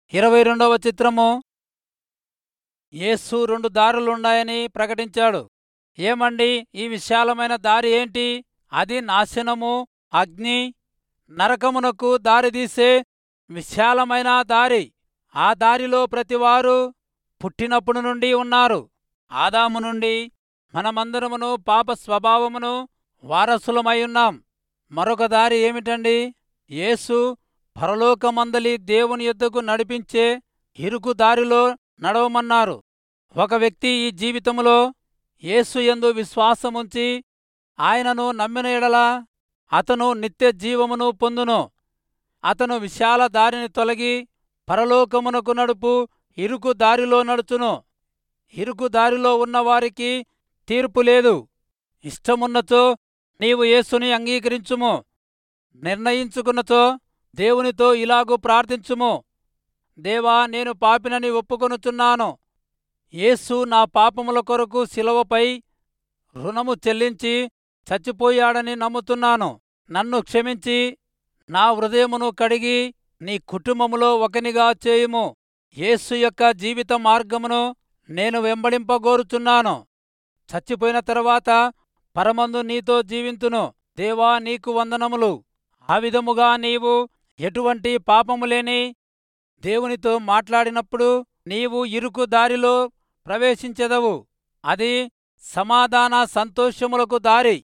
ఇరవై రెండవ చిత్రము యేసు రెండు దారులున్నాయని ప్రకటించాడు ఏమండి ఈ విశాలమైన దారి ఏంటి అది నాశనము అగ్ని నరకమునకు దారితీసే విశాలమైన దారి ఆ దారిలో ప్రతివారు పుట్టినప్పుడు నుండి ఉన్నారు ఆదాము నుండి మనమందరమును పాప స్వభావమును వారసులమై ఉన్నాం మరొక దారి ఏమిటండి యేసు పరలోకమందలి దేవుని యొద్దకు నడిపించే ఇరుకు దారిలో నడవమన్నారు ఒక వ్యక్తి ఈ జీవితములో యేసు యందు విశ్వాసముంచి ఆయనను నమ్మిన ఎడల అతను నిత్య జీవమును పొందును అతను విశాల దారిని తొలగి పరలోకమునకు నడుపు ఇరుకు దారిలో నడుచును ఇరుకు దారిలో ఉన్నవారికి తీర్పు లేదు ఇష్టమున్నచో నీవు యేసుని అంగీకరించుము నిర్ణయించుకున్నచో దేవునితో ఇలాగు ప్రార్థించుము దేవా నేను పాపినని ఒప్పుకొనుచున్నాను యేసు నా పాపముల కొరకు శిలవపై రుణము చెల్లించి చచ్చిపోయాడని నమ్ముతున్నాను నన్ను క్షమించి నా హృదయమును కడిగి నీ కుటుంబములో ఒకనిగా చేయుము యేసు యొక్క జీవిత మార్గమును నేను వెంబడింపగోరుచున్నాను చచ్చిపోయిన తరువాత పరమందు నీతో జీవింతును దేవా నీకు వందనములు ఆ విధముగా నీవు ఎటువంటి పాపము లేని దేవునితో మాట్లాడినప్పుడు నీవు ఇరుకు దారిలో ప్రవేశించెదవు అది సమాధాన సంతోషములకు దారి